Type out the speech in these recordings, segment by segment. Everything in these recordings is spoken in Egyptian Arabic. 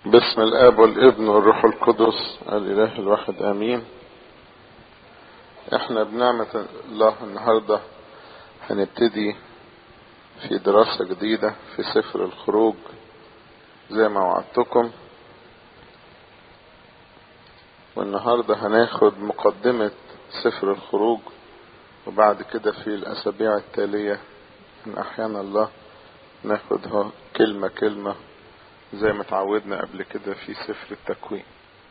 باسم الاب والابن والروح القدس الاله الواحد امين احنا بنعمة الله النهاردة هنبتدي في دراسة جديدة في سفر الخروج زي ما وعدتكم والنهاردة هناخد مقدمة سفر الخروج وبعد كده في الاسابيع التالية ان احيانا الله ناخدها كلمة كلمة زي ما تعودنا قبل كده في سفر التكوين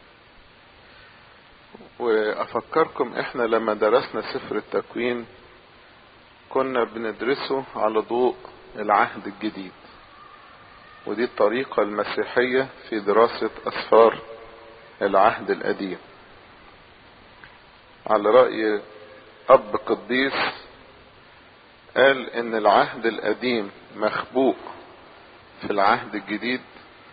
وافكركم احنا لما درسنا سفر التكوين كنا بندرسه على ضوء العهد الجديد ودي الطريقة المسيحية في دراسة اسفار العهد القديم على رأي اب قديس قال ان العهد القديم مخبوء في العهد الجديد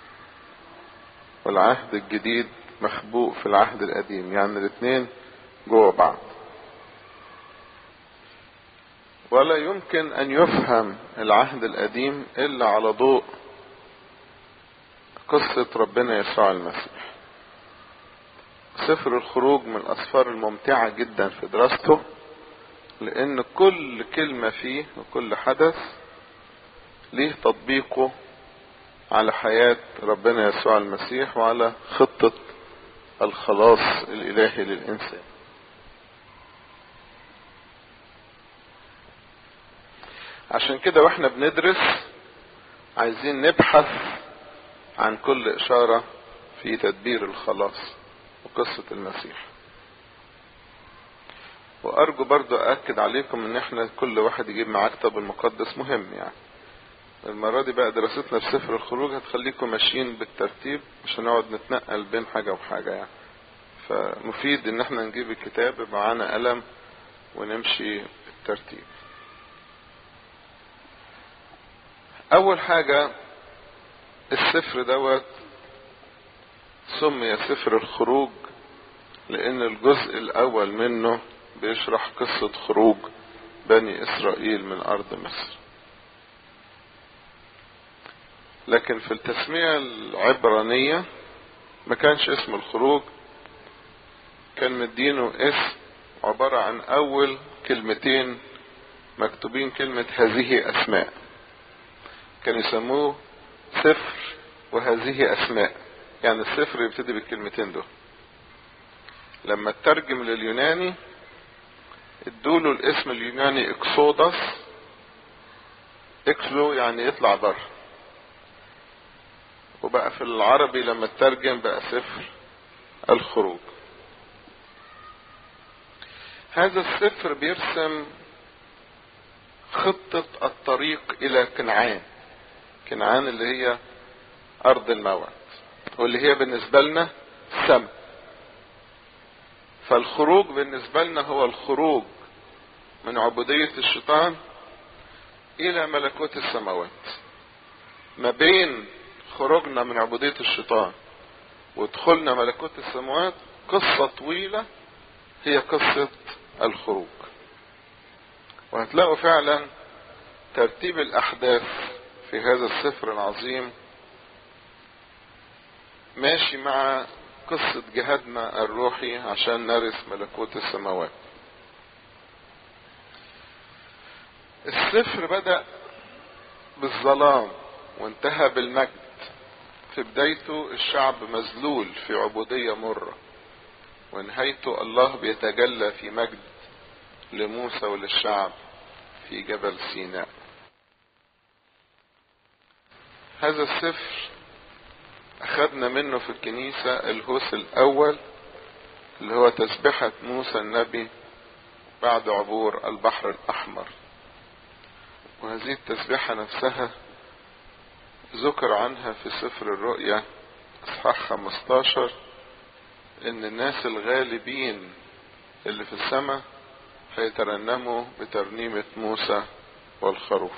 والعهد الجديد مخبوء في العهد القديم يعني الاثنين جوه بعض ولا يمكن ان يفهم العهد القديم الا على ضوء قصة ربنا يسوع المسيح سفر الخروج من الاسفار الممتعة جدا في دراسته لان كل كلمة فيه وكل حدث ليه تطبيقه على حياة ربنا يسوع المسيح وعلى خطة الخلاص الإلهي للإنسان عشان كده واحنا بندرس عايزين نبحث عن كل إشارة في تدبير الخلاص وقصة المسيح وأرجو برضو أأكد عليكم إن احنا كل واحد يجيب معاه كتاب المقدس مهم يعني المرة دي بقى دراستنا في سفر الخروج هتخليكم ماشيين بالترتيب مش هنقعد نتنقل بين حاجة وحاجة يعني فمفيد ان احنا نجيب الكتاب يبقى معانا قلم ونمشي بالترتيب اول حاجة السفر دوت سمي سفر الخروج لان الجزء الاول منه بيشرح قصة خروج بني اسرائيل من ارض مصر لكن في التسمية العبرانية ما كانش اسم الخروج كان مدينه اسم عبارة عن اول كلمتين مكتوبين كلمة هذه اسماء كانوا يسموه سفر وهذه اسماء يعني السفر يبتدي بالكلمتين دول لما ترجم لليوناني ادوله الاسم اليوناني اكسودس اكسو يعني يطلع بره وبقى في العربي لما اترجم بقى سفر الخروج هذا السفر بيرسم خطة الطريق الى كنعان كنعان اللي هي ارض الموعد واللي هي بالنسبة لنا سم فالخروج بالنسبة لنا هو الخروج من عبودية الشيطان الى ملكوت السماوات ما بين خروجنا من عبودية الشيطان ودخولنا ملكوت السماوات قصة طويلة هي قصة الخروج وهتلاقوا فعلا ترتيب الأحداث في هذا السفر العظيم ماشي مع قصة جهادنا الروحي عشان نرث ملكوت السماوات السفر بدأ بالظلام وانتهى بالمجد في بدايته الشعب مذلول في عبودية مرة ونهايته الله بيتجلى في مجد لموسى وللشعب في جبل سيناء هذا السفر اخذنا منه في الكنيسة الهوس الاول اللي هو تسبحة موسى النبي بعد عبور البحر الاحمر وهذه التسبيحة نفسها ذكر عنها في سفر الرؤيا اصحاح 15 ان الناس الغالبين اللي في السماء هيترنموا بترنيمة موسى والخروف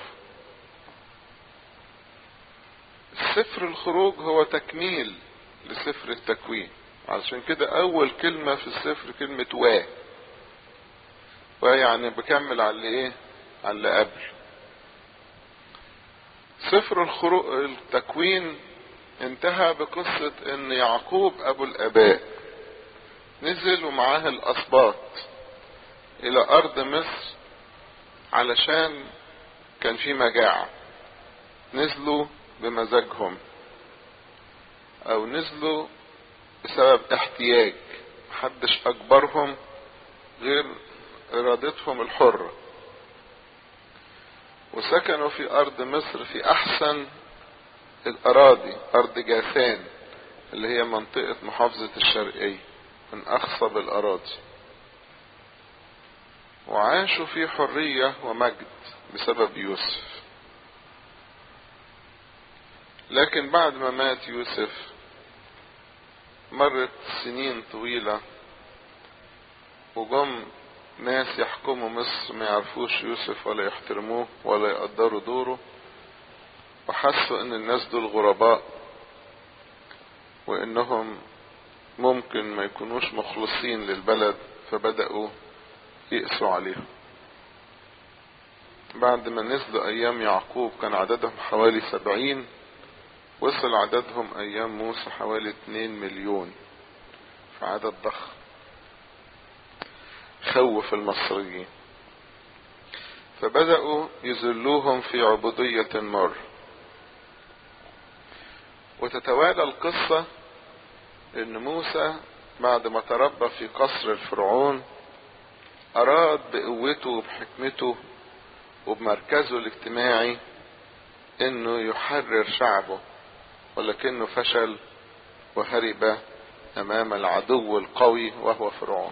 سفر الخروج هو تكميل لسفر التكوين علشان كده اول كلمة في السفر كلمة وا ويعني بكمل على ايه على اللي قبل سفر الخروج التكوين انتهى بقصة ان يعقوب ابو الاباء نزل ومعاه الاسباط الى ارض مصر علشان كان في مجاعة نزلوا بمزاجهم او نزلوا بسبب احتياج محدش اجبرهم غير ارادتهم الحرة وسكنوا في ارض مصر في احسن الاراضي ارض جاثان اللي هي منطقة محافظة الشرقية من اخصب الاراضي وعاشوا في حرية ومجد بسبب يوسف لكن بعد ما مات يوسف مرت سنين طويلة وجم ناس يحكموا مصر ما يعرفوش يوسف ولا يحترموه ولا يقدروا دوره وحسوا ان الناس دول غرباء وانهم ممكن ما يكونوش مخلصين للبلد فبدأوا يقسوا عليهم بعد ما نزلوا ايام يعقوب كان عددهم حوالي سبعين وصل عددهم ايام موسى حوالي اتنين مليون فعدد ضخم خوف المصريين فبدأوا يذلوهم في عبودية مر وتتوالى القصة ان موسى بعد ما تربى في قصر الفرعون اراد بقوته وبحكمته وبمركزه الاجتماعي انه يحرر شعبه ولكنه فشل وهرب امام العدو القوي وهو فرعون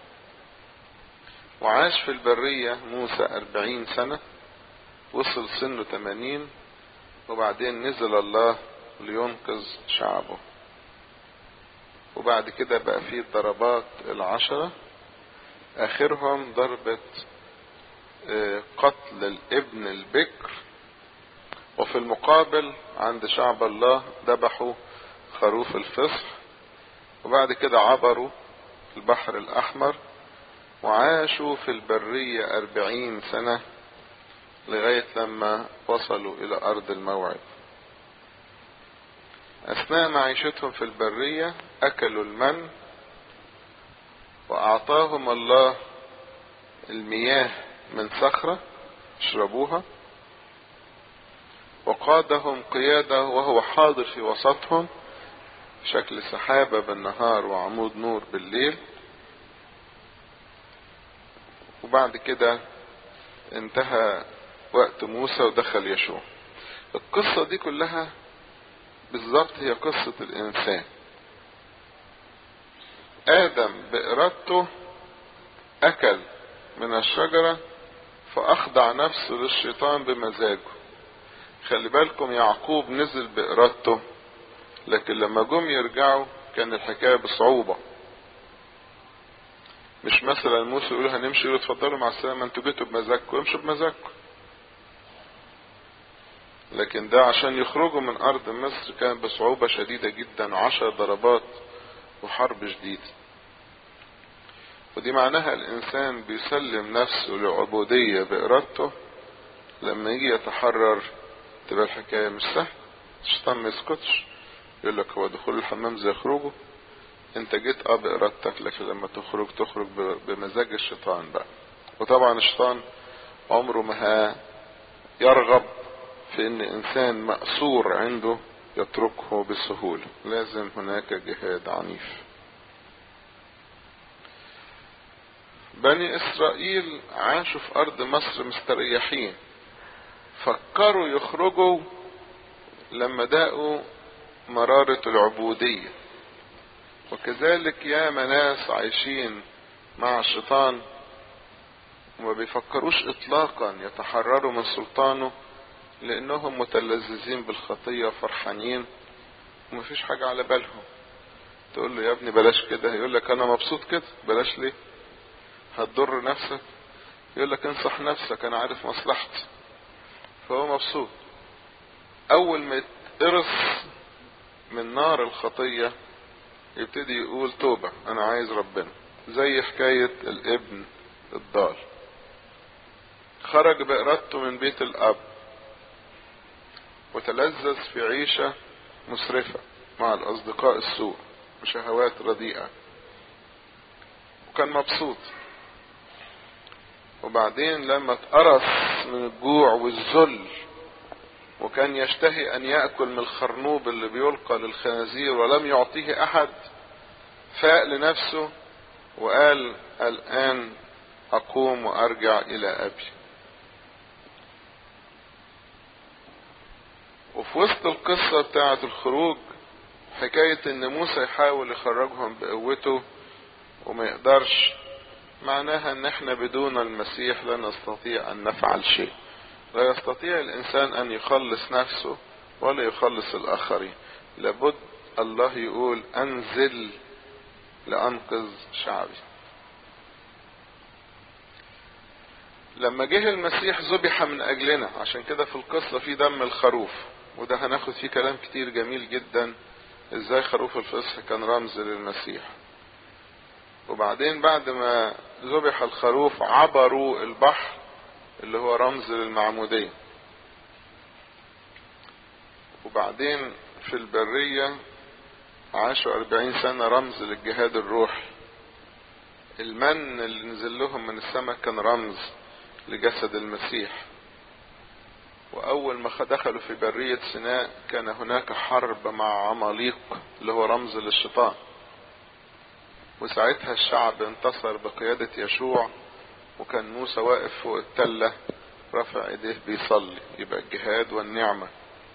وعاش في البرية موسى أربعين سنة وصل سنه تمانين وبعدين نزل الله لينقذ شعبه وبعد كده بقى فيه الضربات العشرة اخرهم ضربة قتل الابن البكر وفي المقابل عند شعب الله ذبحوا خروف الفصح وبعد كده عبروا البحر الاحمر وعاشوا في البرية أربعين سنة لغاية لما وصلوا إلى أرض الموعد أثناء معيشتهم في البرية أكلوا المن وأعطاهم الله المياه من صخرة اشربوها وقادهم قيادة وهو حاضر في وسطهم شكل سحابة بالنهار وعمود نور بالليل وبعد كده انتهى وقت موسى ودخل يشوع القصة دي كلها بالظبط هي قصة الإنسان آدم بإرادته أكل من الشجرة فأخضع نفسه للشيطان بمزاجه خلي بالكم يعقوب نزل بإرادته لكن لما جم يرجعوا كان الحكاية بصعوبة مش مثلا موسى يقول هنمشي يقول اتفضلوا مع السلامة انتوا جيتوا بمزاجكم امشوا بمزاجكم لكن ده عشان يخرجوا من ارض مصر كان بصعوبة شديدة جدا عشر ضربات وحرب شديدة ودي معناها الانسان بيسلم نفسه لعبودية بارادته لما يجي يتحرر تبقى الحكاية مش سهلة الشيطان ما يسكتش يقول لك هو دخول الحمام زي خروجه انت جيت اه بارادتك لكن لما تخرج تخرج بمزاج الشيطان بقى وطبعا الشيطان عمره ما يرغب في ان انسان مأسور عنده يتركه بسهولة لازم هناك جهاد عنيف بني اسرائيل عاشوا في ارض مصر مستريحين فكروا يخرجوا لما داقوا مرارة العبودية وكذلك يا ناس عايشين مع الشيطان وما بيفكروش اطلاقا يتحرروا من سلطانه لانهم متلذذين بالخطية وفرحانين ومفيش حاجة على بالهم تقول له يا ابني بلاش كده يقول لك انا مبسوط كده بلاش ليه هتضر نفسك يقول لك انصح نفسك انا عارف مصلحتي فهو مبسوط اول ما يتقرص من نار الخطية يبتدي يقول توبة انا عايز ربنا زي حكاية الابن الضال خرج بإرادته من بيت الأب وتلذذ في عيشة مسرفة مع الأصدقاء السوء وشهوات رديئة وكان مبسوط وبعدين لما اتقرص من الجوع والذل وكان يشتهي أن يأكل من الخرنوب اللي بيلقى للخنازير ولم يعطيه أحد فاق لنفسه وقال الآن أقوم وأرجع إلى أبي وفي وسط القصة بتاعة الخروج حكاية ان موسى يحاول يخرجهم بقوته وما يقدرش معناها ان احنا بدون المسيح لا نستطيع ان نفعل شيء لا يستطيع الانسان ان يخلص نفسه ولا يخلص الاخرين لابد الله يقول انزل لانقذ شعبي لما جه المسيح ذبح من اجلنا عشان كده في القصة في دم الخروف وده هناخد فيه كلام كتير جميل جدا ازاي خروف الفصح كان رمز للمسيح وبعدين بعد ما ذبح الخروف عبروا البحر اللي هو رمز للمعمودية وبعدين في البرية عاشوا أربعين سنة رمز للجهاد الروحي المن اللي نزل لهم من السماء كان رمز لجسد المسيح وأول ما دخلوا في برية سيناء كان هناك حرب مع عماليق اللي هو رمز للشيطان وساعتها الشعب انتصر بقيادة يشوع وكان موسى واقف فوق التلة رفع ايديه بيصلي يبقى الجهاد والنعمة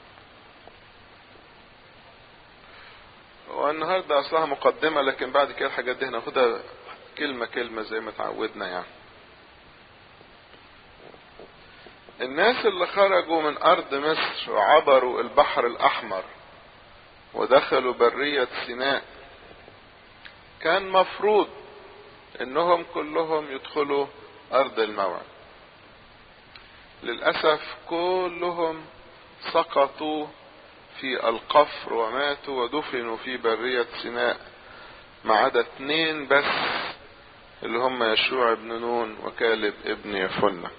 والنهاردة اصلها مقدمة لكن بعد كده الحاجات دي هناخدها كلمة كلمة زي ما تعودنا يعني الناس اللي خرجوا من ارض مصر وعبروا البحر الاحمر ودخلوا برية سيناء كان مفروض انهم كلهم يدخلوا ارض الموعد للاسف كلهم سقطوا في القفر وماتوا ودفنوا في برية سيناء ما عدا اتنين بس اللي هم يشوع بن نون وكالب ابن يفنه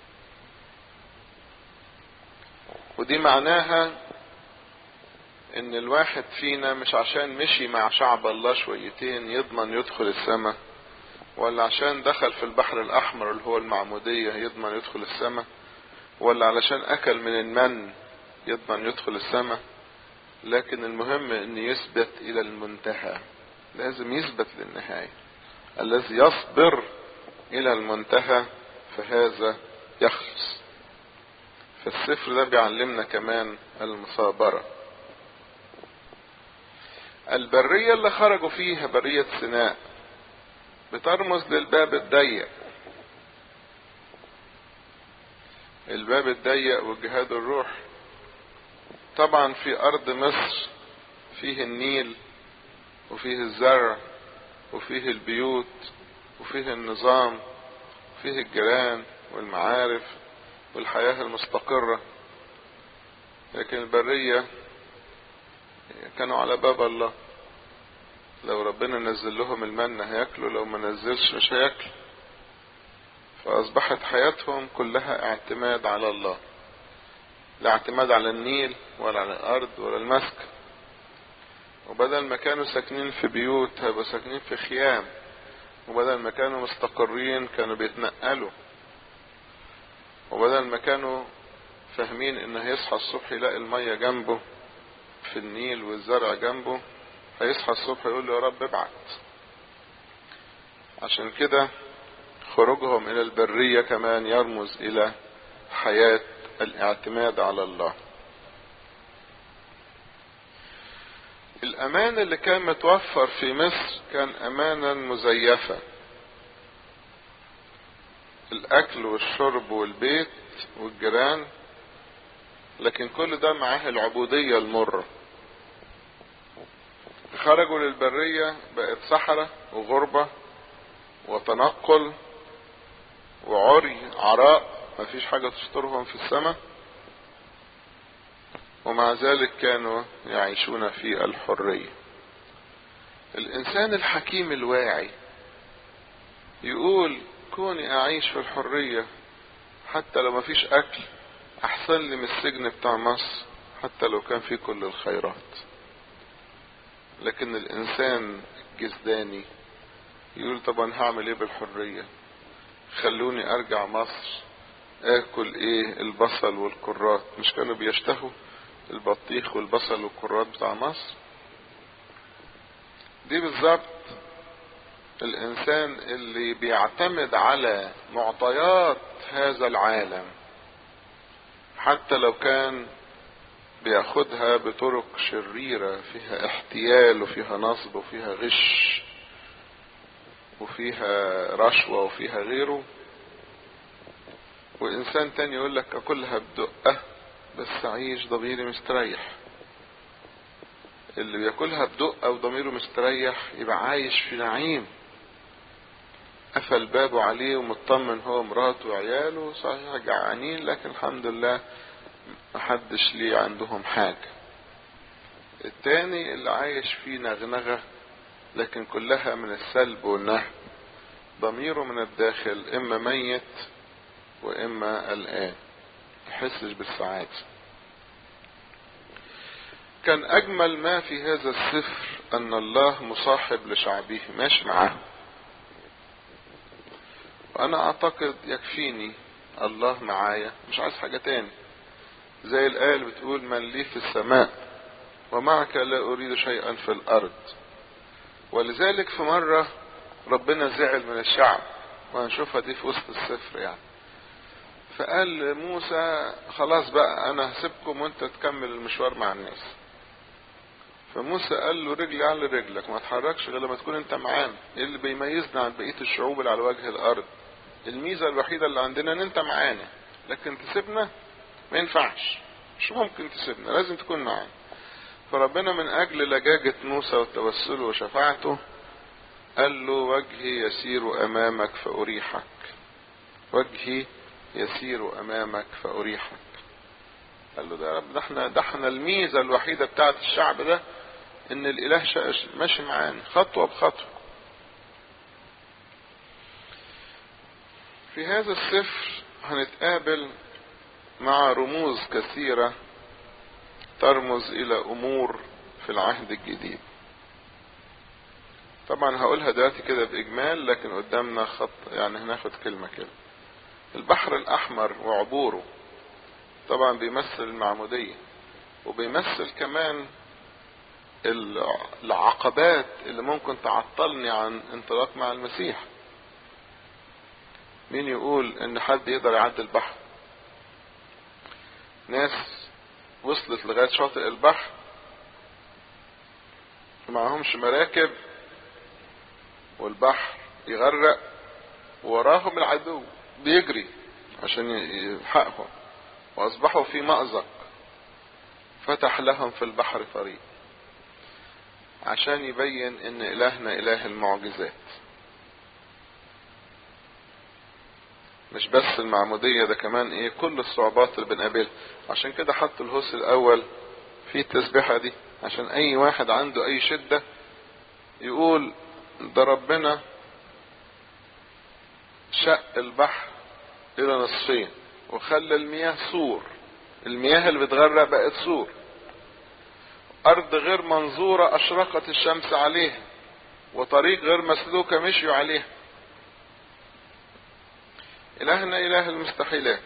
ودي معناها ان الواحد فينا مش عشان مشي مع شعب الله شويتين يضمن يدخل السماء ولا عشان دخل في البحر الاحمر اللي هو المعمودية يضمن يدخل السماء ولا علشان اكل من المن يضمن يدخل السماء لكن المهم ان يثبت الى المنتهى لازم يثبت للنهاية الذي يصبر الى المنتهى فهذا يخلص فالسفر ده بيعلمنا كمان المثابرة البرية اللي خرجوا فيها برية سيناء بترمز للباب الضيق الباب الضيق والجهاد الروح طبعا في ارض مصر فيه النيل وفيه الزرع وفيه البيوت وفيه النظام وفيه الجيران والمعارف والحياة المستقرة لكن البرية كانوا على باب الله لو ربنا نزل لهم المن هياكلوا لو ما نزلش مش هياكلوا فأصبحت حياتهم كلها اعتماد على الله لا اعتماد على النيل ولا على الأرض ولا المسك وبدل ما كانوا ساكنين في بيوت هيبقوا ساكنين في خيام وبدل ما كانوا مستقرين كانوا بيتنقلوا وبدل ما كانوا فاهمين ان هيصحى الصبح يلاقي المية جنبه في النيل والزرع جنبه هيصحى الصبح يقول له يا رب ابعت عشان كده خروجهم الى البرية كمان يرمز الى حياة الاعتماد على الله الامان اللي كان متوفر في مصر كان امانا مزيفة الاكل والشرب والبيت والجيران لكن كل ده معاه العبودية المرة خرجوا للبرية بقت صحراء وغربة وتنقل وعري عراء مفيش حاجة تسترهم في السماء ومع ذلك كانوا يعيشون في الحرية الإنسان الحكيم الواعي يقول كوني أعيش في الحرية حتى لو مفيش أكل أحسن لي من السجن بتاع مصر حتى لو كان في كل الخيرات لكن الانسان الجسداني يقول طبعا هعمل ايه بالحرية خلوني ارجع مصر اكل ايه البصل والكرات مش كانوا بيشتهوا البطيخ والبصل والكرات بتاع مصر دي بالظبط الانسان اللي بيعتمد على معطيات هذا العالم حتى لو كان بياخدها بطرق شريرة فيها احتيال وفيها نصب وفيها غش وفيها رشوة وفيها غيره وإنسان تاني يقول لك أكلها بدقة بس أعيش ضميري مستريح اللي بياكلها بدقة وضميره مستريح يبقى عايش في نعيم قفل بابه عليه ومطمن هو مراته وعياله صحيح جعانين لكن الحمد لله محدش ليه عندهم حاجة التاني اللي عايش فيه نغنغة لكن كلها من السلب والنهب ضميره من الداخل اما ميت واما الان يحسش بالسعادة كان اجمل ما في هذا السفر ان الله مصاحب لشعبه ماشي معاه وانا اعتقد يكفيني الله معايا مش عايز حاجة تاني زي الآية اللي بتقول من لي في السماء ومعك لا أريد شيئا في الأرض ولذلك في مرة ربنا زعل من الشعب وهنشوفها دي في وسط السفر يعني فقال لموسى خلاص بقى أنا هسيبكم وأنت تكمل المشوار مع الناس فموسى قال له رجلي على رجلك ما تحركش غير لما تكون انت معانا ايه اللي بيميزنا عن بقيه الشعوب اللي على وجه الارض الميزه الوحيده اللي عندنا ان انت معانا لكن تسيبنا ما ينفعش مش ممكن تسيبنا لازم تكون معانا فربنا من اجل لجاجة موسى وتوسله وشفاعته قال له وجهي يسير امامك فاريحك وجهي يسير امامك فاريحك قال له ده يا رب ده احنا ده احنا الميزه الوحيده بتاعت الشعب ده ان الاله ماشي معانا خطوه بخطوه في هذا السفر هنتقابل مع رموز كثيرة ترمز إلى أمور في العهد الجديد طبعا هقولها دلوقتي كده بإجمال لكن قدامنا خط يعني هناخد كلمة كده البحر الأحمر وعبوره طبعا بيمثل المعمودية وبيمثل كمان العقبات اللي ممكن تعطلني عن انطلاق مع المسيح مين يقول ان حد يقدر يعدي البحر ناس وصلت لغاية شاطئ البحر معهمش مراكب والبحر يغرق وراهم العدو بيجري عشان يلحقهم واصبحوا في مأزق فتح لهم في البحر طريق عشان يبين ان الهنا اله المعجزات مش بس المعمودية ده كمان ايه كل الصعوبات اللي بنقابلها عشان كده حط الهوس الاول في التسبيحة دي عشان اي واحد عنده اي شدة يقول ده ربنا شق البحر الى نصفين وخلى المياه سور المياه اللي بتغرق بقت سور ارض غير منظورة اشرقت الشمس عليها وطريق غير مسلوكة مشيوا عليها إلهنا إله المستحيلات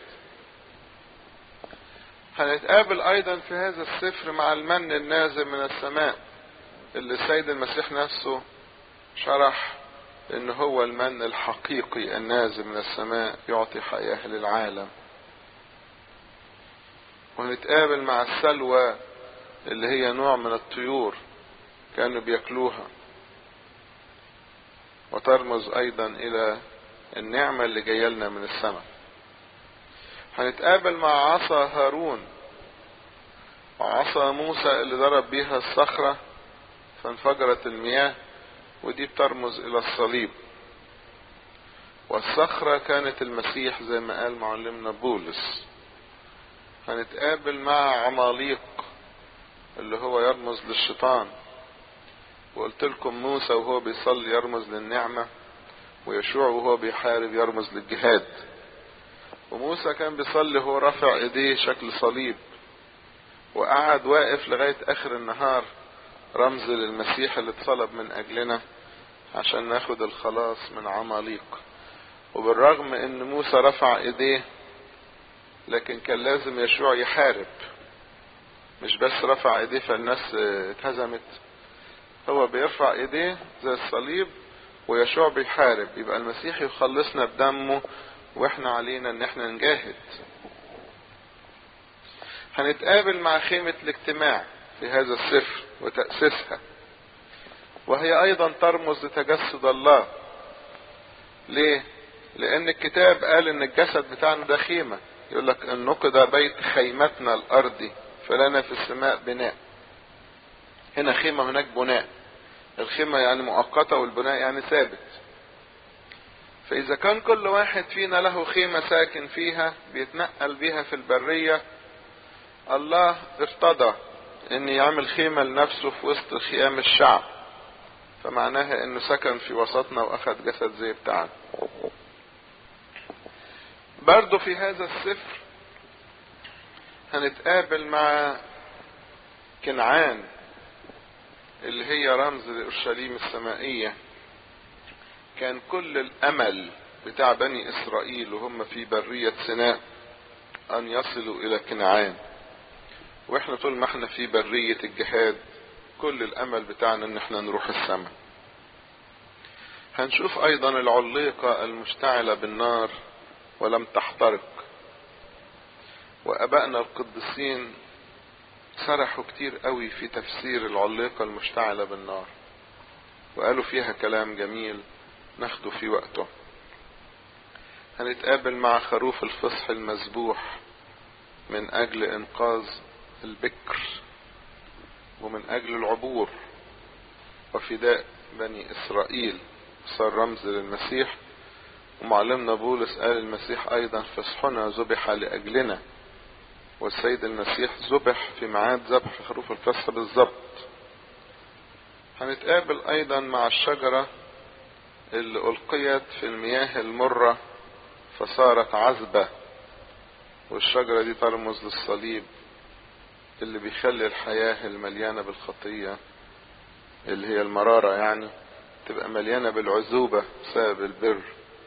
هنتقابل أيضا في هذا السفر مع المن النازل من السماء اللي السيد المسيح نفسه شرح إن هو المن الحقيقي النازل من السماء يعطي حياة للعالم وهنتقابل مع السلوى اللي هي نوع من الطيور كانوا بياكلوها وترمز أيضا إلى النعمة اللي جاية لنا من السماء هنتقابل مع عصا هارون وعصا موسى اللي ضرب بيها الصخرة فانفجرت المياه ودي بترمز الى الصليب والصخرة كانت المسيح زي ما قال معلمنا بولس هنتقابل مع عماليق اللي هو يرمز للشيطان وقلت لكم موسى وهو بيصلي يرمز للنعمه ويشوع وهو بيحارب يرمز للجهاد وموسى كان بيصلي هو رافع ايديه شكل صليب وقعد واقف لغاية اخر النهار رمز للمسيح اللي اتصلب من اجلنا عشان ناخد الخلاص من عماليق وبالرغم ان موسى رفع ايديه لكن كان لازم يشوع يحارب مش بس رفع ايديه فالناس اتهزمت هو بيرفع ايديه زي الصليب ويشوع بيحارب يبقى المسيح يخلصنا بدمه واحنا علينا ان احنا نجاهد هنتقابل مع خيمة الاجتماع في هذا السفر وتأسيسها وهي ايضا ترمز لتجسد الله ليه لان الكتاب قال ان الجسد بتاعنا ده خيمة يقول لك ان نقد بيت خيمتنا الارضي فلنا في السماء بناء هنا خيمة هناك بناء الخيمة يعني مؤقتة والبناء يعني ثابت فإذا كان كل واحد فينا له خيمة ساكن فيها بيتنقل بيها في البرية الله ارتضى ان يعمل خيمة لنفسه في وسط خيام الشعب فمعناها انه سكن في وسطنا واخد جسد زي بتاعنا برضو في هذا السفر هنتقابل مع كنعان اللي هي رمز لأورشليم السمائية كان كل الأمل بتاع بني إسرائيل وهم في برية سيناء أن يصلوا إلى كنعان وإحنا طول ما إحنا في برية الجهاد كل الأمل بتاعنا إن إحنا نروح السماء هنشوف أيضا العليقة المشتعلة بالنار ولم تحترق وأبائنا القديسين سرحوا كتير قوي في تفسير العليقة المشتعلة بالنار وقالوا فيها كلام جميل ناخده في وقته هنتقابل مع خروف الفصح المذبوح من اجل انقاذ البكر ومن اجل العبور وفداء بني اسرائيل صار رمز للمسيح ومعلمنا بولس قال المسيح ايضا فصحنا ذبح لاجلنا والسيد المسيح ذبح في ميعاد ذبح خروف الفصح بالظبط هنتقابل ايضا مع الشجرة اللي القيت في المياه المرة فصارت عذبة والشجرة دي ترمز للصليب اللي بيخلي الحياة المليانة بالخطية اللي هي المرارة يعني تبقى مليانة بالعذوبة بسبب البر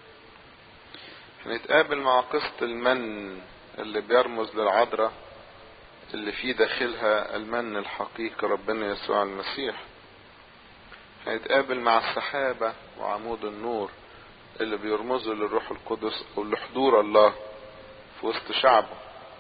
هنتقابل مع قسط المن اللي بيرمز للعذراء اللي في داخلها المن الحقيقي ربنا يسوع المسيح هيتقابل مع السحابة وعمود النور اللي بيرمزوا للروح القدس او لحضور الله في وسط شعبه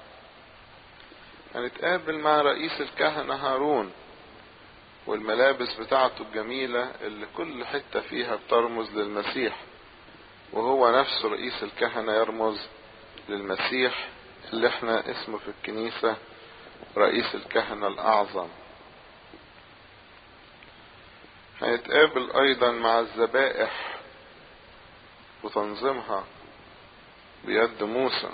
هنتقابل مع رئيس الكهنة هارون والملابس بتاعته الجميلة اللي كل حتة فيها بترمز للمسيح وهو نفسه رئيس الكهنة يرمز للمسيح اللي احنا اسمه في الكنيسة رئيس الكهنة الأعظم هيتقابل أيضا مع الذبائح وتنظيمها بيد موسى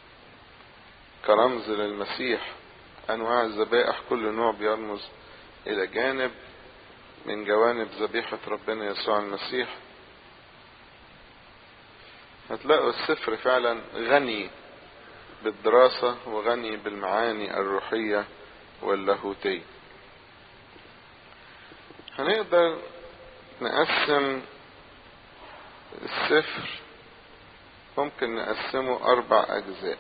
كرمز للمسيح أنواع الذبائح كل نوع بيرمز إلى جانب من جوانب ذبيحة ربنا يسوع المسيح هتلاقوا السفر فعلا غني بالدراسة وغني بالمعاني الروحية واللاهوتية هنقدر نقسم السفر ممكن نقسمه أربع أجزاء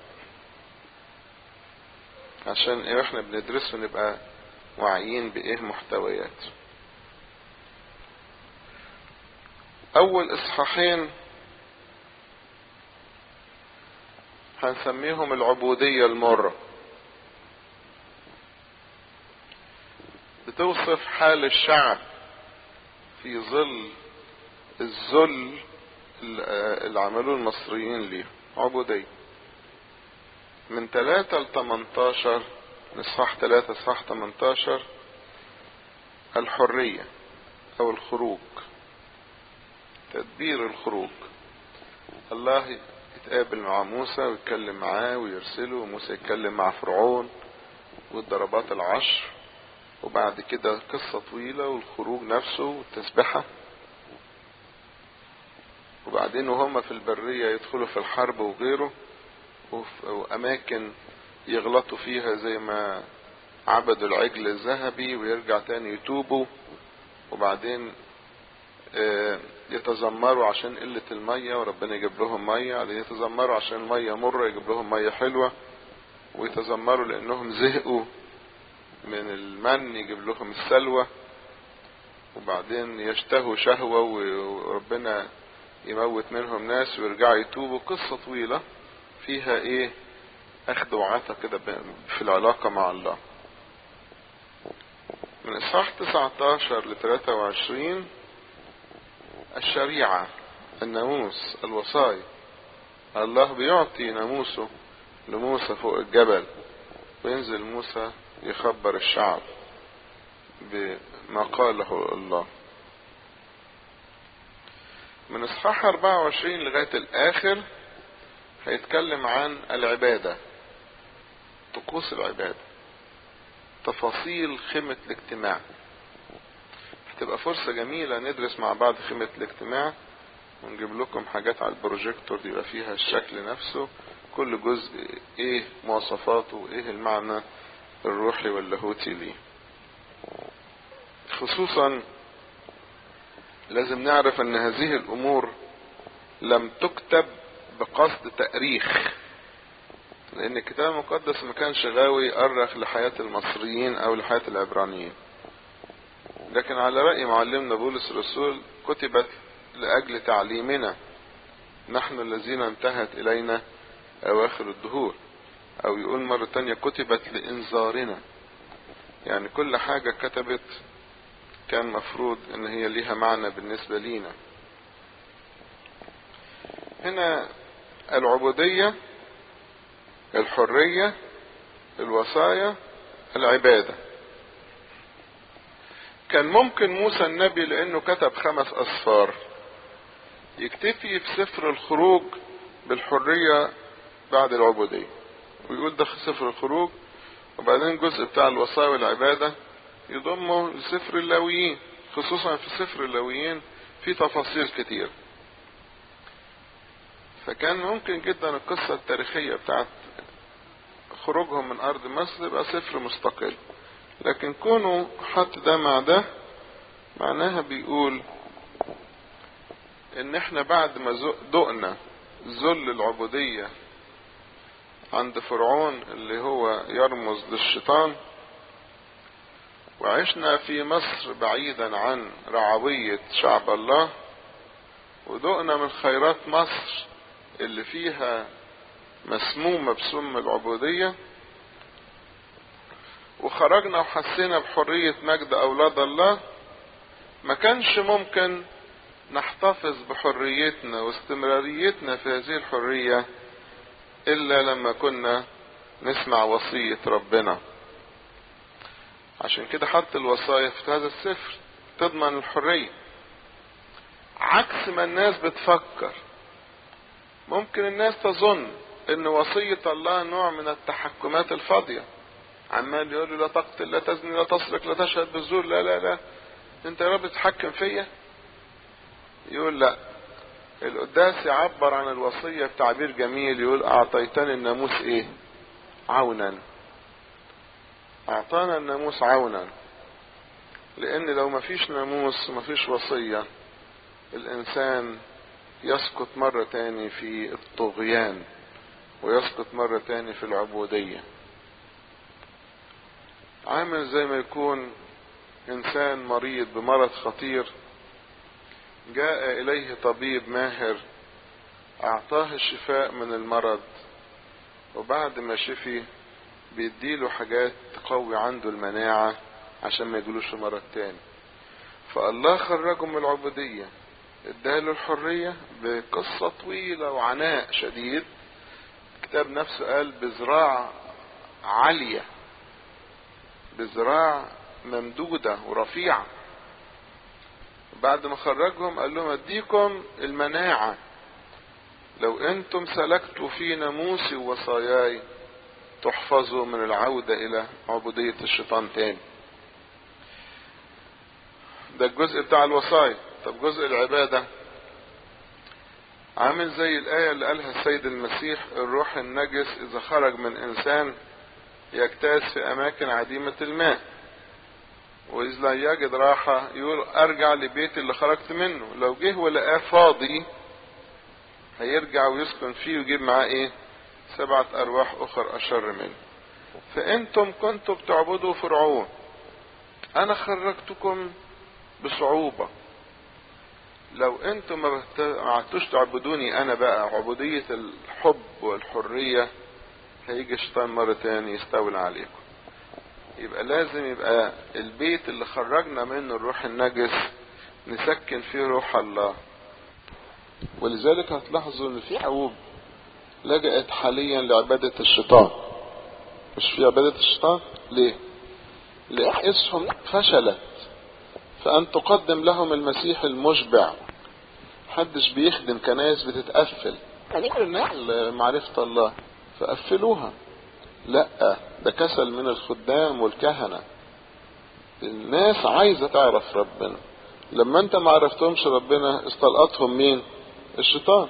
عشان إيه إحنا بندرسه نبقى واعيين بإيه محتوياته أول إصحاحين هنسميهم العبودية المرة بتوصف حال الشعب في ظل الذل اللي عملوه المصريين ليه عبودية من 3 ل 18 نصحاح 3 صح 18 الحرية او الخروج تدبير الخروج الله يتقابل مع موسى ويتكلم معاه ويرسله وموسى يتكلم مع فرعون والضربات العشر وبعد كده قصة طويلة والخروج نفسه والتسبحة وبعدين وهم في البرية يدخلوا في الحرب وغيره وأماكن يغلطوا فيها زي ما عبدوا العجل الذهبي ويرجع تاني يتوبوا وبعدين يتذمروا عشان قلة المية وربنا يجيب لهم مية بعدين يتذمروا عشان المية مرة يجيب لهم مية حلوة ويتذمروا لانهم زهقوا من المن يجيب لهم السلوى وبعدين يشتهوا شهوة وربنا يموت منهم ناس ويرجعوا يتوبوا قصة طويلة فيها ايه اخذ وعطا كده في العلاقة مع الله من اصحاح 19 ل 23 الشريعة الناموس الوصايا الله بيعطي ناموسه لموسى فوق الجبل وينزل موسى يخبر الشعب بما قاله الله من اصحاح 24 لغاية الاخر هيتكلم عن العبادة طقوس العبادة تفاصيل خيمة الاجتماع هتبقى فرصة جميلة ندرس مع بعض خيمة الاجتماع ونجيب لكم حاجات على البروجيكتور يبقى فيها الشكل نفسه كل جزء ايه مواصفاته وايه المعنى الروحي واللاهوتي ليه خصوصا لازم نعرف ان هذه الامور لم تكتب بقصد تأريخ لان الكتاب المقدس ما كانش غاوي يأرخ لحياة المصريين او لحياة العبرانيين لكن على رأي معلمنا بولس الرسول كتبت لأجل تعليمنا نحن الذين انتهت إلينا أواخر الدهور أو يقول مرة تانية كتبت لإنذارنا يعني كل حاجة كتبت كان مفروض ان هي ليها معنى بالنسبة لينا هنا العبودية الحرية الوصايا العبادة كان ممكن موسى النبي لانه كتب خمس اصفار يكتفي في سفر الخروج بالحرية بعد العبودية ويقول ده سفر الخروج وبعدين الجزء بتاع الوصايا والعبادة يضمه لسفر اللاويين خصوصا في سفر اللاويين في تفاصيل كتير فكان ممكن جدا القصة التاريخية بتاعت خروجهم من ارض مصر يبقى سفر مستقل لكن كونه حط ده مع ده معناها بيقول ان احنا بعد ما دقنا ذل العبودية عند فرعون اللي هو يرمز للشيطان وعشنا في مصر بعيدا عن رعوية شعب الله ودقنا من خيرات مصر اللي فيها مسمومة بسم العبودية وخرجنا وحسينا بحرية مجد أولاد الله ما كانش ممكن نحتفظ بحريتنا واستمراريتنا في هذه الحرية إلا لما كنا نسمع وصية ربنا عشان كده حط الوصايا في هذا السفر تضمن الحرية عكس ما الناس بتفكر ممكن الناس تظن ان وصية الله نوع من التحكمات الفاضية عمال يقول له لا تقتل لا تزني لا تسرق لا تشهد بالزور لا لا لا انت يا رب تتحكم فيا يقول لا القداس يعبر عن الوصية بتعبير جميل يقول اعطيتني الناموس ايه عونا اعطانا الناموس عونا لان لو ما فيش ناموس وما فيش وصية الانسان يسقط مرة تاني في الطغيان ويسقط مرة تاني في العبودية عامل زي ما يكون انسان مريض بمرض خطير جاء اليه طبيب ماهر اعطاه الشفاء من المرض وبعد ما شفي بيديله حاجات تقوي عنده المناعة عشان ما يجلوش مرض تاني فالله خرجه من العبودية اداله الحرية بقصة طويلة وعناء شديد الكتاب نفسه قال بذراع عالية بذراع ممدودة ورفيعة بعد ما خرجهم قال لهم اديكم المناعة لو انتم سلكتوا في ناموسي ووصاياي تحفظوا من العودة الى عبودية الشيطان تاني ده الجزء بتاع الوصايا طب جزء العبادة عامل زي الآية اللي قالها السيد المسيح الروح النجس إذا خرج من إنسان يجتاز في أماكن عديمة الماء وإذ لا يجد راحة يقول أرجع لبيت اللي خرجت منه لو جه ولقاه فاضي هيرجع ويسكن فيه ويجيب معاه إيه سبعة أرواح أخر أشر منه فأنتم كنتم بتعبدوا فرعون أنا خرجتكم بصعوبة لو أنتم ما عدتوش تعبدوني أنا بقى عبودية الحب والحرية هيجي الشيطان مرة تاني يستولى عليكم يبقى لازم يبقى البيت اللي خرجنا منه الروح النجس نسكن فيه روح الله ولذلك هتلاحظوا ان في حبوب لجأت حاليا لعبادة الشيطان مش في عبادة الشيطان ليه لإحسهم فشلت فأن تقدم لهم المسيح المشبع محدش بيخدم كنايس بتتقفل معرفة الله فقفلوها لا ده كسل من الخدام والكهنة الناس عايزة تعرف ربنا لما انت ما عرفتهمش ربنا استلقطهم مين الشيطان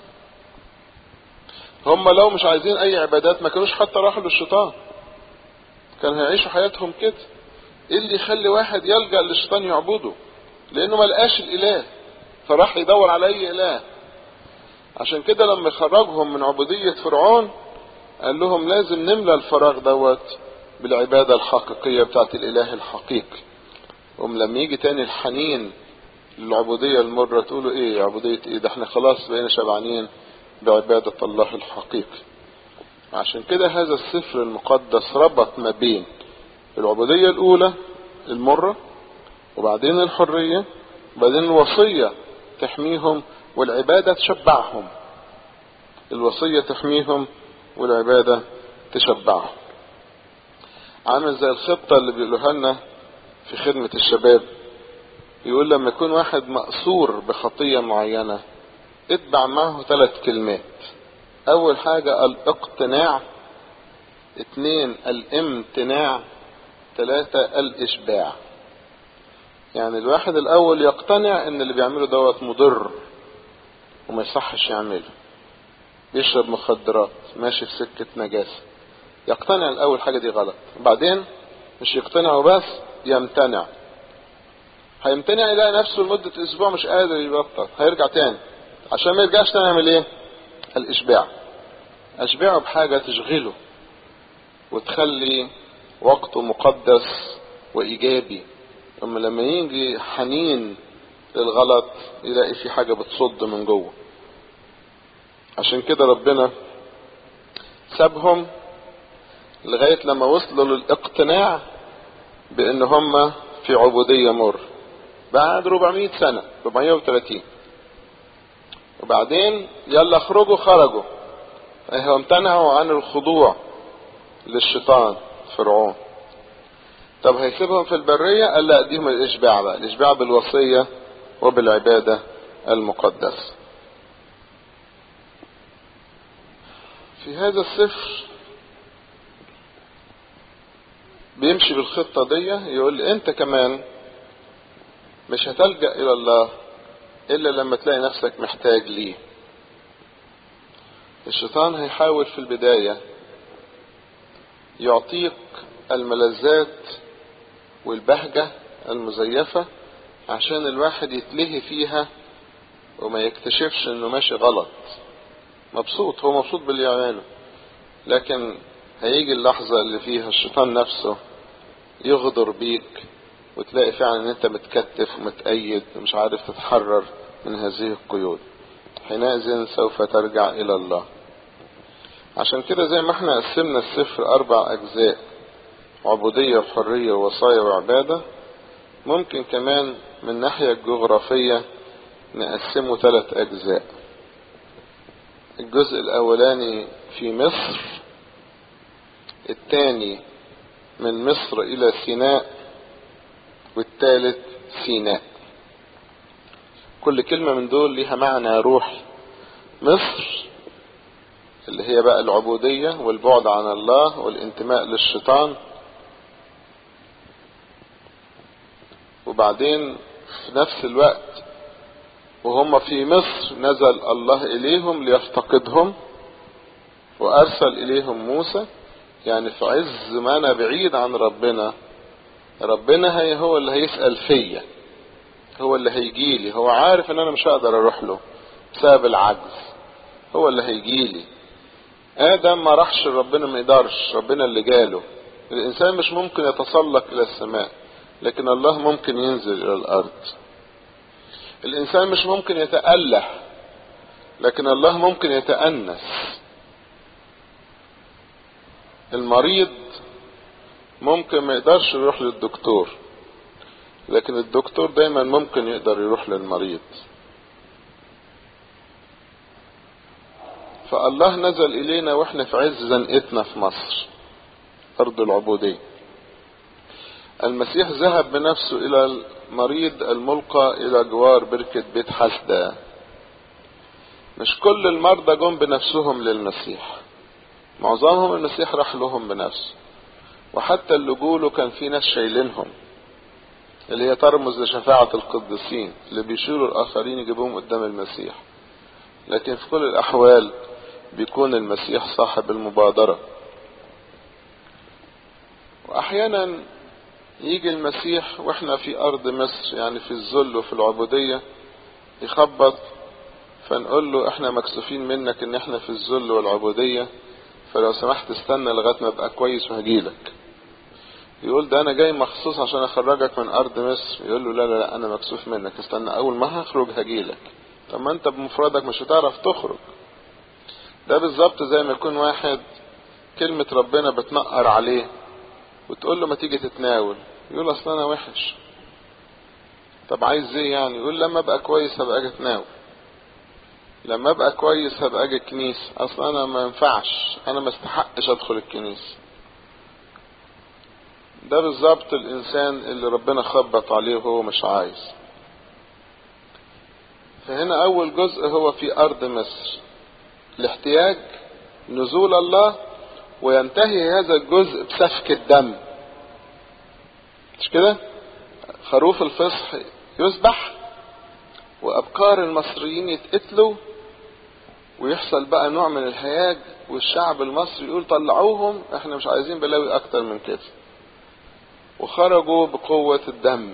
هم لو مش عايزين اي عبادات ما كانوش حتى راحوا للشيطان كان هيعيشوا حياتهم كده ايه اللي يخلي واحد يلجأ للشيطان يعبده لانه ما لقاش الاله فراح يدور على اي اله عشان كده لما خرجهم من عبودية فرعون قال لهم لازم نملى الفراغ دوت بالعبادة الحقيقية بتاعت الاله الحقيقي هم لما يجي تاني الحنين للعبودية المرة تقولوا ايه عبودية ايه ده احنا خلاص بقينا شبعانين بعبادة الله الحقيقي عشان كده هذا السفر المقدس ربط ما بين العبودية الأولى المرة وبعدين الحرية وبعدين الوصية تحميهم والعبادة تشبعهم الوصية تحميهم والعبادة تشبعهم عامل زي الخطة اللي بيقولوها لنا في خدمة الشباب يقول لما يكون واحد مأسور بخطية معينة اتبع معه ثلاث كلمات اول حاجة الاقتناع اتنين الامتناع ثلاثة الاشباع يعني الواحد الاول يقتنع ان اللي بيعمله دوت مضر وما يصحش يعمله بيشرب مخدرات ماشي في سكة نجاسة يقتنع الاول حاجة دي غلط وبعدين مش يقتنع وبس يمتنع هيمتنع يلاقي نفسه لمدة اسبوع مش قادر يبطل هيرجع تاني عشان ما يرجعش تاني يعمل ايه الاشباع اشبعه بحاجة تشغله وتخلي وقته مقدس وايجابي اما لما يجي حنين للغلط يلاقي في حاجة بتصد من جوه عشان كده ربنا سابهم لغاية لما وصلوا للاقتناع بان هم في عبودية مر بعد 400 سنة 430 وبعدين يلا اخرجوا خرجوا هم امتنعوا عن الخضوع للشيطان فرعون طب هيسيبهم في البرية قال لا ديهم الاشباع بقى الاشباع بالوصية وبالعبادة المقدسة في هذا السفر بيمشي بالخطة دي يقول لي انت كمان مش هتلجأ الى الله الا لما تلاقي نفسك محتاج ليه الشيطان هيحاول في البداية يعطيك الملذات والبهجة المزيفة عشان الواحد يتلهي فيها وما يكتشفش انه ماشي غلط مبسوط هو مبسوط باللي يعمله لكن هيجي اللحظة اللي فيها الشيطان نفسه يغدر بيك وتلاقي فعلا ان انت متكتف ومتأيد ومش عارف تتحرر من هذه القيود حينئذ سوف ترجع الى الله عشان كده زي ما احنا قسمنا السفر اربع اجزاء عبودية وحرية ووصايا وعبادة ممكن كمان من الناحية الجغرافية نقسمه ثلاث اجزاء الجزء الاولاني في مصر الثاني من مصر الى سيناء والثالث سيناء كل كلمة من دول ليها معنى روحي مصر اللي هي بقى العبودية والبعد عن الله والانتماء للشيطان وبعدين في نفس الوقت وهم في مصر نزل الله إليهم ليفتقدهم وأرسل إليهم موسى يعني في عز ما انا بعيد عن ربنا ربنا هي هو اللي هيسأل فيا هو اللي هيجيلي هو عارف ان انا مش هقدر اروح له بسبب العجز هو اللي هيجيلي ادم ما راحش ربنا ما يقدرش ربنا اللي جاله الانسان مش ممكن يتسلق الى السماء لكن الله ممكن ينزل الى الارض الانسان مش ممكن يتأله لكن الله ممكن يتأنس المريض ممكن ما يقدرش يروح للدكتور لكن الدكتور دايما ممكن يقدر يروح للمريض فالله نزل الينا واحنا في عز زنقتنا في مصر ارض العبودية المسيح ذهب بنفسه الى المريض الملقى الى جوار بركة بيت حسدة مش كل المرضى جم بنفسهم للمسيح معظمهم المسيح راح لهم بنفسه وحتى اللي جوله كان في ناس شايلينهم اللي هي ترمز لشفاعة القديسين اللي بيشيلوا الآخرين يجيبوهم قدام المسيح لكن في كل الأحوال بيكون المسيح صاحب المبادرة وأحيانا يجي المسيح واحنا في أرض مصر يعني في الذل وفي العبودية يخبط فنقول له احنا مكسوفين منك ان احنا في الذل والعبودية فلو سمحت استنى لغاية ما ابقى كويس وهجيلك يقول ده انا جاي مخصوص عشان اخرجك من ارض مصر يقول له لا لا لا انا مكسوف منك استنى اول ما هخرج هجيلك طب ما انت بمفردك مش هتعرف تخرج ده بالظبط زي ما يكون واحد كلمة ربنا بتنقر عليه وتقول له ما تيجي تتناول يقول اصل انا وحش طب عايز ايه يعني يقول لما ابقى كويس هبقى اجي اتناول لما ابقى كويس هبقى اجي الكنيسة اصل انا ما ينفعش انا ما استحقش ادخل الكنيسة ده بالظبط الانسان اللي ربنا خبط عليه وهو مش عايز فهنا اول جزء هو في ارض مصر الاحتياج نزول الله وينتهي هذا الجزء بسفك الدم مش كده خروف الفصح يذبح وابكار المصريين يتقتلوا ويحصل بقى نوع من الهياج والشعب المصري يقول طلعوهم احنا مش عايزين بلاوي اكتر من كده وخرجوا بقوة الدم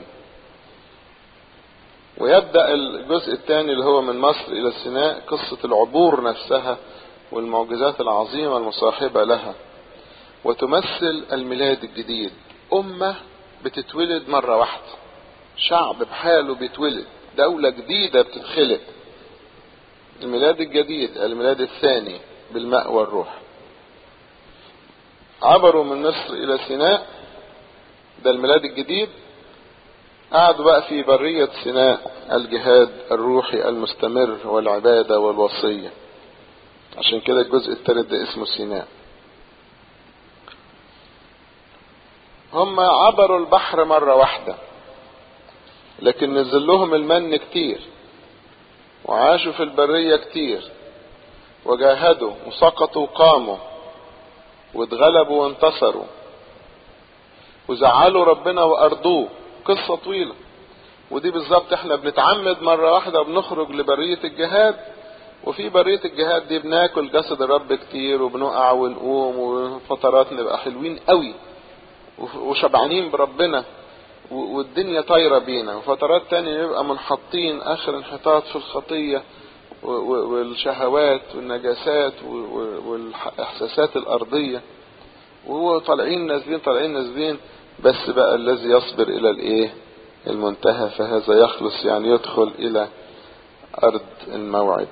ويبدأ الجزء الثاني اللي هو من مصر إلى سيناء قصة العبور نفسها والمعجزات العظيمة المصاحبة لها وتمثل الميلاد الجديد أمة بتتولد مرة واحدة شعب بحاله بيتولد دولة جديدة بتتخلق الميلاد الجديد الميلاد الثاني بالماء والروح عبروا من مصر إلى سيناء ده الميلاد الجديد قعدوا بقى في برية سيناء الجهاد الروحي المستمر والعبادة والوصية عشان كده الجزء الثالث ده اسمه سيناء هم عبروا البحر مرة واحدة لكن نزل لهم المن كتير وعاشوا في البرية كتير وجاهدوا وسقطوا وقاموا واتغلبوا وانتصروا وزعلوا ربنا وارضوه قصة طويلة ودي بالظبط احنا بنتعمد مرة واحدة وبنخرج لبرية الجهاد وفي برية الجهاد دي بناكل جسد الرب كتير وبنقع ونقوم وفترات نبقى حلوين قوي وشبعانين بربنا والدنيا طايرة بينا وفترات تانية نبقى منحطين اخر انحطاط في الخطية والشهوات والنجاسات والاحساسات الارضية وهو طالعين نازلين طالعين نازلين بس بقى الذي يصبر الى الايه المنتهى فهذا يخلص يعني يدخل الى ارض الموعد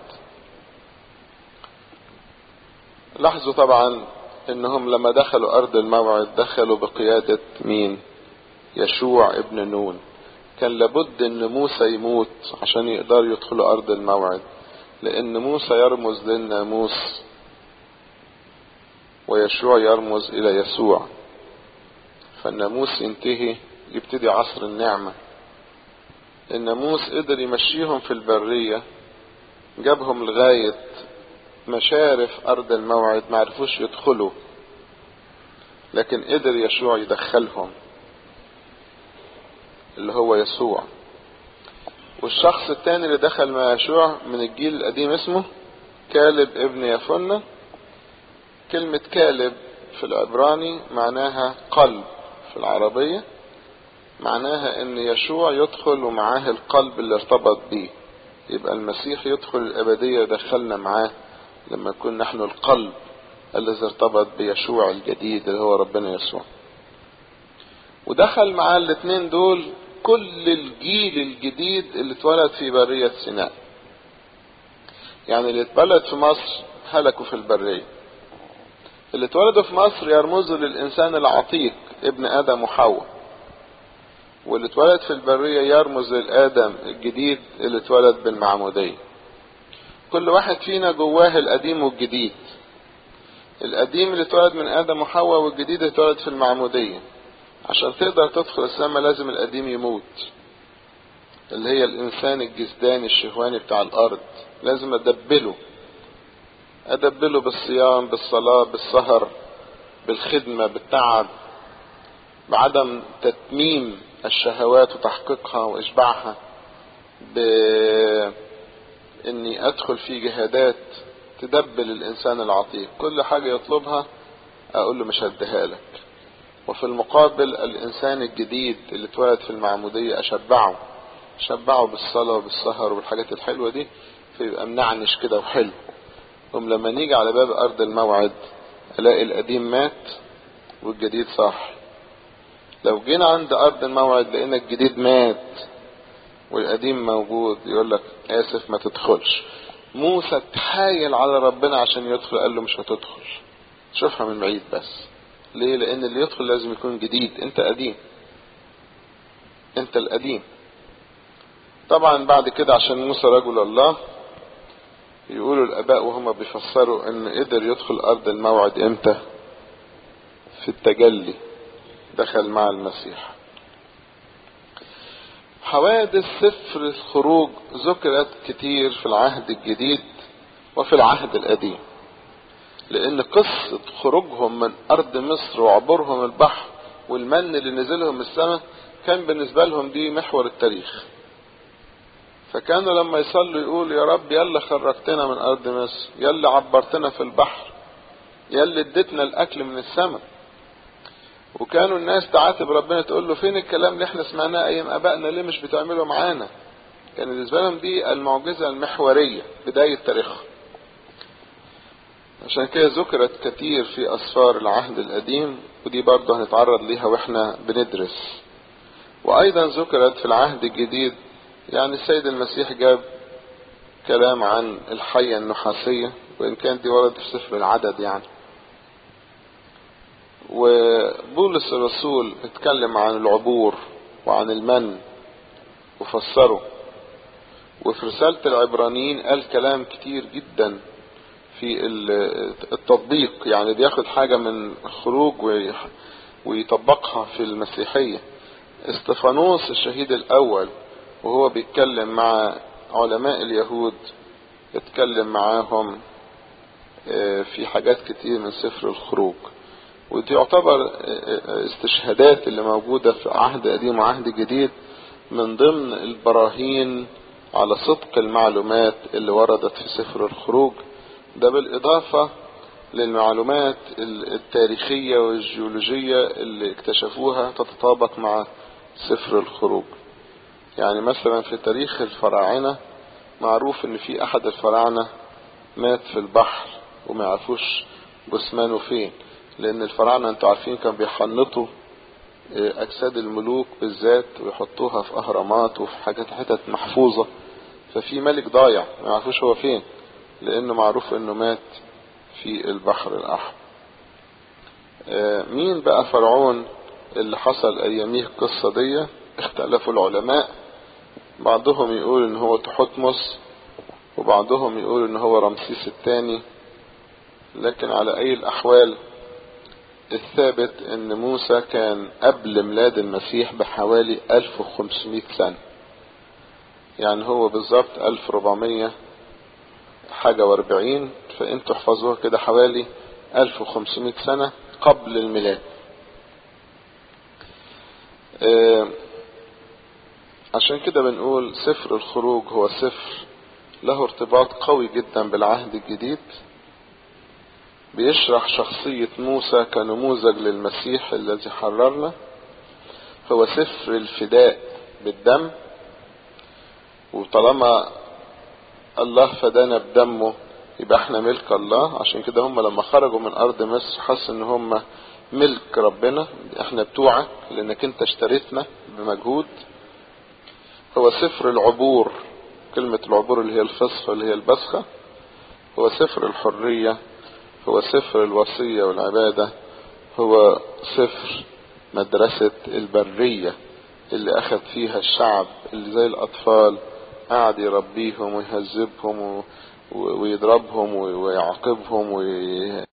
لاحظوا طبعا انهم لما دخلوا ارض الموعد دخلوا بقيادة مين يشوع ابن نون كان لابد ان موسى يموت عشان يقدروا يدخلوا ارض الموعد لان موسى يرمز للناموس ويشوع يرمز الى يسوع فالناموس ينتهي يبتدي عصر النعمة الناموس قدر يمشيهم في البرية جابهم لغاية مشارف أرض الموعد ما عرفوش يدخلوا لكن قدر يشوع يدخلهم اللي هو يسوع والشخص التاني اللي دخل مع يشوع من الجيل القديم اسمه كالب ابن يفنة كلمة كالب في العبراني معناها قلب في العربية معناها ان يشوع يدخل ومعاه القلب اللي ارتبط بيه يبقى المسيح يدخل الابدية ودخلنا معاه لما يكون نحن القلب الذي ارتبط بيشوع الجديد اللي هو ربنا يسوع ودخل معاه الاثنين دول كل الجيل الجديد اللي اتولد في برية سيناء يعني اللي اتولد في مصر هلكوا في البرية اللي اتولدوا في مصر يرمزوا للإنسان العتيق ابن آدم وحواء واللي اتولد في البرية يرمز للآدم الجديد اللي اتولد بالمعمودية كل واحد فينا جواه القديم والجديد القديم اللي اتولد من آدم وحواء والجديد اللي اتولد في المعمودية عشان تقدر تدخل السماء لازم القديم يموت اللي هي الإنسان الجسداني الشهواني بتاع الأرض لازم أدبله أدبله بالصيام بالصلاة بالسهر بالخدمة بالتعب بعدم تتميم الشهوات وتحقيقها وإشباعها بإني أدخل في جهادات تدبل الإنسان العتيق كل حاجة يطلبها أقول له مش هديها لك وفي المقابل الإنسان الجديد اللي اتولد في المعمودية أشبعه أشبعه بالصلاة وبالسهر وبالحاجات الحلوة دي فيبقى منعنش كده وحلو ثم لما نيجي على باب أرض الموعد ألاقي القديم مات والجديد صح لو جينا عند أرض الموعد لقينا الجديد مات والقديم موجود يقول لك آسف ما تدخلش موسى اتحايل على ربنا عشان يدخل قال له مش هتدخل شوفها من بعيد بس ليه لأن اللي يدخل لازم يكون جديد أنت قديم أنت القديم طبعا بعد كده عشان موسى رجل الله يقولوا الاباء وهم بيفسروا ان قدر يدخل ارض الموعد امتى في التجلي دخل مع المسيح حوادث سفر الخروج ذكرت كتير في العهد الجديد وفي العهد القديم لان قصة خروجهم من ارض مصر وعبورهم البحر والمن اللي نزلهم من السماء كان بالنسبة لهم دي محور التاريخ فكانوا لما يصلوا يقول يا رب يلا خرجتنا من ارض مصر يلا عبرتنا في البحر يلا اديتنا الاكل من السماء وكانوا الناس تعاتب ربنا تقول له فين الكلام اللي احنا سمعناه ايام ابائنا ليه مش بتعمله معانا كان بالنسبه لهم دي المعجزه المحوريه بدايه تاريخها عشان كده ذكرت كتير في اسفار العهد القديم ودي برضه هنتعرض ليها واحنا بندرس وايضا ذكرت في العهد الجديد يعني السيد المسيح جاب كلام عن الحية النحاسية وإن كانت دي ورد في سفر العدد يعني وبولس الرسول اتكلم عن العبور وعن المن وفسره وفي رسالة العبرانيين قال كلام كتير جدا في التطبيق يعني بياخد حاجة من خروج ويطبقها في المسيحية استفانوس الشهيد الأول وهو بيتكلم مع علماء اليهود اتكلم معاهم في حاجات كتير من سفر الخروج ودي يعتبر استشهادات اللي موجودة في عهد قديم وعهد جديد من ضمن البراهين على صدق المعلومات اللي وردت في سفر الخروج ده بالإضافة للمعلومات التاريخية والجيولوجية اللي اكتشفوها تتطابق مع سفر الخروج يعني مثلا في تاريخ الفراعنة معروف ان في احد الفراعنة مات في البحر وما يعرفوش جثمانه فين لان الفراعنة انتوا عارفين كانوا بيحنطوا اجساد الملوك بالذات ويحطوها في اهرامات وفي حاجات حتت محفوظة ففي ملك ضايع ما يعرفوش هو فين لانه معروف انه مات في البحر الاحمر مين بقى فرعون اللي حصل اياميه القصة دي اختلفوا العلماء بعضهم يقول ان هو تحتمس وبعضهم يقول ان هو رمسيس الثاني لكن على اي الاحوال الثابت ان موسى كان قبل ميلاد المسيح بحوالي 1500 سنة يعني هو بالظبط 1400 حاجة واربعين فانتوا احفظوها كده حوالي 1500 سنة قبل الميلاد اه عشان كده بنقول سفر الخروج هو سفر له ارتباط قوي جدا بالعهد الجديد بيشرح شخصية موسى كنموذج للمسيح الذي حررنا هو سفر الفداء بالدم وطالما الله فدانا بدمه يبقى احنا ملك الله عشان كده هم لما خرجوا من ارض مصر حسوا ان هم ملك ربنا احنا بتوعك لانك انت اشتريتنا بمجهود هو سفر العبور كلمة العبور اللي هي الفصحى اللي هي البسخة هو سفر الحرية هو سفر الوصية والعبادة هو سفر مدرسة البرية اللي أخذ فيها الشعب اللي زي الأطفال قعد يربيهم ويهذبهم ويضربهم ويعاقبهم